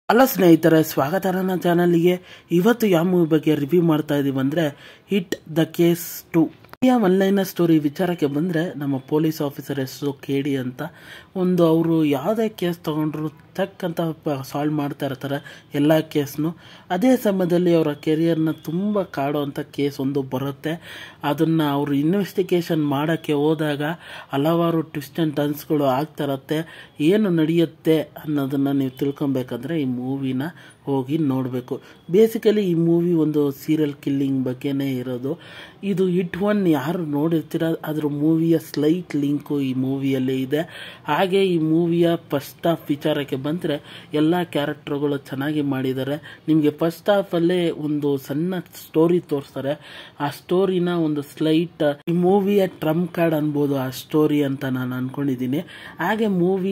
ಅಲ್ಲ ಸ್ನೇಹಿತರೆ ಸ್ವಾಗತ ನನ್ನ ಚಾನಲ್ಗೆ ಇವತ್ತು ಯಾವ ಮೂವಿ ಬಗ್ಗೆ ರಿವ್ಯೂ ಮಾಡ್ತಾ ಇದೀವಿ ಅಂದರೆ ಹಿಟ್ ದ ಕೇಸ್ ಟು ಈ ಒನ್ಲೈನ ಸ್ಟೋರಿ ವಿಚಾರಕ್ಕೆ ಬಂದರೆ ನಮ್ಮ ಪೊಲೀಸ್ ಆಫೀಸರ್ ಹೆಸರು ಕೆ ಡಿ ಅಂತ ಒಂದು ಅವರು ಯಾವುದೇ ಕೇಸ್ ತೊಗೊಂಡ್ರು ಟಕ್ ಅಂತ ಸಾಲ್ವ್ ಮಾಡ್ತಾ ಇರ್ತಾರೆ ಎಲ್ಲ ಕೇಸ್ನು ಅದೇ ಸಮಯದಲ್ಲಿ ಅವರ ಕೆರಿಯರ್ನ ತುಂಬ ಕಾಡುವಂಥ ಕೇಸ್ ಒಂದು ಬರುತ್ತೆ ಅದನ್ನು ಅವರು ಇನ್ವೆಸ್ಟಿಗೇಷನ್ ಮಾಡೋಕ್ಕೆ ಹೋದಾಗ ಹಲವಾರು ಟ್ವಿಸ್ಟ್ ಆ್ಯಂಡ್ ಟರ್ನ್ಸ್ಗಳು ಆಗ್ತಾ ಇರತ್ತೆ ಏನು ನಡೆಯುತ್ತೆ ಅನ್ನೋದನ್ನು ನೀವು ತಿಳ್ಕೊಬೇಕಂದ್ರೆ ಈ ಮೂವಿನ ಹೋಗಿ ನೋಡಬೇಕು ಬೇಸಿಕಲಿ ಈ ಮೂವಿ ಒಂದು ಸೀರಿಯಲ್ ಕಿಲ್ಲಿಂಗ್ ಬಗ್ಗೆನೇ ಇರೋದು ಇದು ಇಟ್ ಒನ್ ಯಾರು ನೋಡಿರ್ತೀರ ಅದ್ರ ಮೂವಿಯ ಸ್ಲೈಟ್ ಲಿಂಕು ಈ ಮೂವಿಯಲ್ಲಿ ಇದೆ ಹಾಗೆ ಈ ಮೂವಿಯ ಫಸ್ಟ್ ಹಾಫ್ ವಿಚಾರಕ್ಕೆ ಬಂದರೆ ಎಲ್ಲ ಕ್ಯಾರೆಕ್ಟರ್ಗಳು ಚೆನ್ನಾಗಿ ಮಾಡಿದ್ದಾರೆ ನಿಮಗೆ ಫಸ್ಟ್ ಹಾಫಲ್ಲೇ ಒಂದು ಸಣ್ಣ ಸ್ಟೋರಿ ತೋರಿಸ್ತಾರೆ ಆ ಸ್ಟೋರಿನ ಒಂದು ಸ್ಲೈಟ್ ಈ ಮೂವಿಯ ಟ್ರಂಪ್ ಕಾರ್ಡ್ ಅನ್ಬೋದು ಆ ಸ್ಟೋರಿ ಅಂತ ನಾನು ಅನ್ಕೊಂಡಿದ್ದೀನಿ ಹಾಗೆ ಮೂವಿ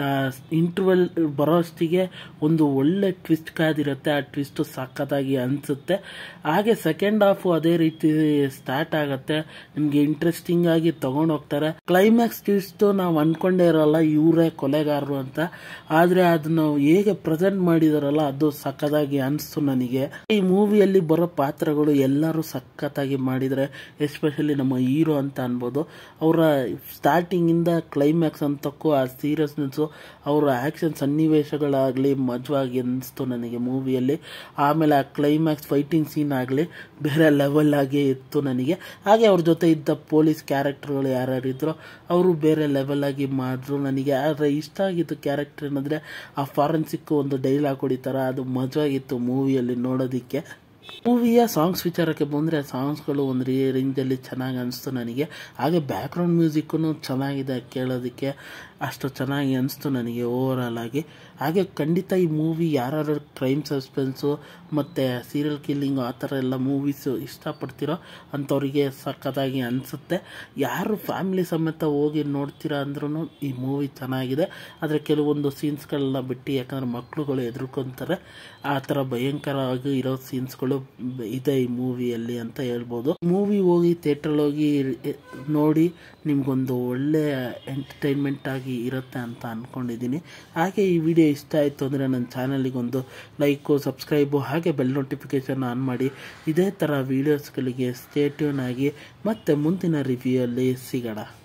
ಇಂಟರ್ವಲ್ ಬರೋಷ್ಟಿಗೆ ಒಂದು ಒಳ್ಳೆ ಟ್ವಿಸ್ಟ್ ಕಾದಿರುತ್ತೆ ಆ ಟ್ವಿಸ್ಟ್ ಸಖತ್ತಾಗಿ ಅನಿಸುತ್ತೆ ಹಾಗೆ ಸೆಕೆಂಡ್ ಹಾಫು ಅದೇ ರೀತಿ ಸ್ಟಾರ್ಟ್ ಆಗುತ್ತೆ ನಿಮಗೆ ಇಂಟ್ರೆಸ್ಟಿಂಗ್ ಆಗಿ ತಗೊಂಡು ಹೋಗ್ತಾರೆ ಕ್ಲೈಮ್ಯಾಕ್ಸ್ ಟ್ವಿಸ್ಟ್ ನಾವು ಅನ್ಕೊಂಡೇ ಇರಲ್ಲ ಇವರೇ ಕೊಲೆಗಾರರು ಅಂತ ಆದರೆ ಅದನ್ನ ಹೇಗೆ ಪ್ರೆಸೆಂಟ್ ಮಾಡಿದಾರಲ್ಲ ಅದು ಸಖತ್ತಾಗಿ ಅನಿಸ್ತು ನನಗೆ ಈ ಮೂವಿಯಲ್ಲಿ ಬರೋ ಪಾತ್ರಗಳು ಎಲ್ಲರೂ ಸಖತ್ತಾಗಿ ಮಾಡಿದರೆ ಎಸ್ಪೆಷಲಿ ನಮ್ಮ ಹೀರೋ ಅಂತ ಅನ್ಬೋದು ಅವರ ಸ್ಟಾರ್ಟಿಂಗಿಂದ ಕ್ಲೈಮ್ಯಾಕ್ಸ್ ಅಂತಕ್ಕೂ ಆ ಸೀರಿಯಸ್ನೆಸ್ಸು ಅವರ ಆ್ಯಕ್ಷನ್ ಸನ್ನಿವೇಶಗಳಾಗಲಿ ಮಜವಾಗಿ ಅನಿಸ್ತು ನನಗೆ ಮೂವಿಯಲ್ಲಿ ಆಮೇಲೆ ಆ ಕ್ಲೈಮ್ಯಾಕ್ಸ್ ಫೈಟಿಂಗ್ ಸೀನ್ ಆಗಲಿ ಬೇರೆ ಲೆವೆಲ್ ಆಗಿ ಇತ್ತು ನನಗೆ ಹಾಗೆ ಅವ್ರ ಜೊತೆ ಇದ್ದ ಪೊಲೀಸ್ ಕ್ಯಾರೆಕ್ಟರ್ಗಳು ಯಾರ್ಯಾರು ಇದ್ರೋ ಅವರು ಬೇರೆ ಲೆವೆಲ್ ಆಗಿ ಮಾಡಿದ್ರು ನನಗೆ ಆದರೆ ಇಷ್ಟ ಆಗಿದ್ದು ಕ್ಯಾರೆಕ್ಟರ್ ಏನಂದರೆ ಆ ಫಾರೆನ್ಸಿಕ್ ಒಂದು ಡೈಲಾಗ್ ಹೊಡಿತಾರ ಅದು ಮಜವಾಗಿತ್ತು ಮೂವಿಯಲ್ಲಿ ನೋಡೋದಕ್ಕೆ ಮೂವಿಯ ಸಾಂಗ್ಸ್ ವಿಚಾರಕ್ಕೆ ಬಂದರೆ ಸಾಂಗ್ಸ್ಗಳು ಒಂದು ರೇ ರೇಂಜಲ್ಲಿ ಚೆನ್ನಾಗಿ ಅನಿಸ್ತು ನನಗೆ ಹಾಗೆ ಬ್ಯಾಕ್ಗ್ರೌಂಡ್ ಮ್ಯೂಸಿಕ್ಕೂ ಚೆನ್ನಾಗಿದೆ ಕೇಳೋದಕ್ಕೆ ಅಷ್ಟು ಚೆನ್ನಾಗಿ ಅನಿಸ್ತು ನನಗೆ ಓವರಾಲ್ ಆಗಿ ಹಾಗೆ ಖಂಡಿತ ಈ ಮೂವಿ ಯಾರು ಕ್ರೈಮ್ ಸಸ್ಪೆನ್ಸು ಮತ್ತು ಸೀರಿಯಲ್ ಕಿಲ್ಲಿಂಗು ಆ ಥರ ಎಲ್ಲ ಮೂವೀಸು ಇಷ್ಟಪಡ್ತಿರೋ ಅಂಥವ್ರಿಗೆ ಸಖತ್ತಾಗಿ ಅನಿಸುತ್ತೆ ಯಾರು ಫ್ಯಾಮಿಲಿ ಸಮೇತ ಹೋಗಿ ನೋಡ್ತೀರಾ ಅಂದ್ರೂ ಈ ಮೂವಿ ಚೆನ್ನಾಗಿದೆ ಆದರೆ ಕೆಲವೊಂದು ಸೀನ್ಸ್ಗಳನ್ನ ಬಿಟ್ಟು ಯಾಕಂದರೆ ಮಕ್ಕಳುಗಳು ಎದುರ್ಕೊತಾರೆ ಆ ಥರ ಭಯಂಕರವಾಗಿ ಇರೋ ಸೀನ್ಸ್ಗಳು ಇದೆ ಈ ಮೂವಿಯಲ್ಲಿ ಅಂತ ಹೇಳ್ಬೋದು ಮೂವಿ ಹೋಗಿ ಥಿಯೇಟ್ರಲ್ಲಿ ಹೋಗಿ ನೋಡಿ ನಿಮಗೊಂದು ಒಳ್ಳೆ ಎಂಟರ್ಟೈನ್ಮೆಂಟ್ ಆಗಿ ಇರುತ್ತೆ ಅಂತ ಅಂದ್ಕೊಂಡಿದ್ದೀನಿ ಹಾಗೆ ಈ ವಿಡಿಯೋ ಇಷ್ಟ ಆಯಿತು ಅಂದರೆ ನನ್ನ ಚಾನಲಿಗೊಂದು ಲೈಕು ಸಬ್ಸ್ಕ್ರೈಬು ಹಾಗೆ ಬೆಲ್ ನೋಟಿಫಿಕೇಷನ್ ಆನ್ ಮಾಡಿ ಇದೇ ಥರ ವೀಡಿಯೋಸ್ಗಳಿಗೆ ಸ್ಟೇಟ್ಯೂನ್ ಆಗಿ ಮತ್ತು ಮುಂದಿನ ರಿವ್ಯೂಯಲ್ಲಿ ಸಿಗೋಣ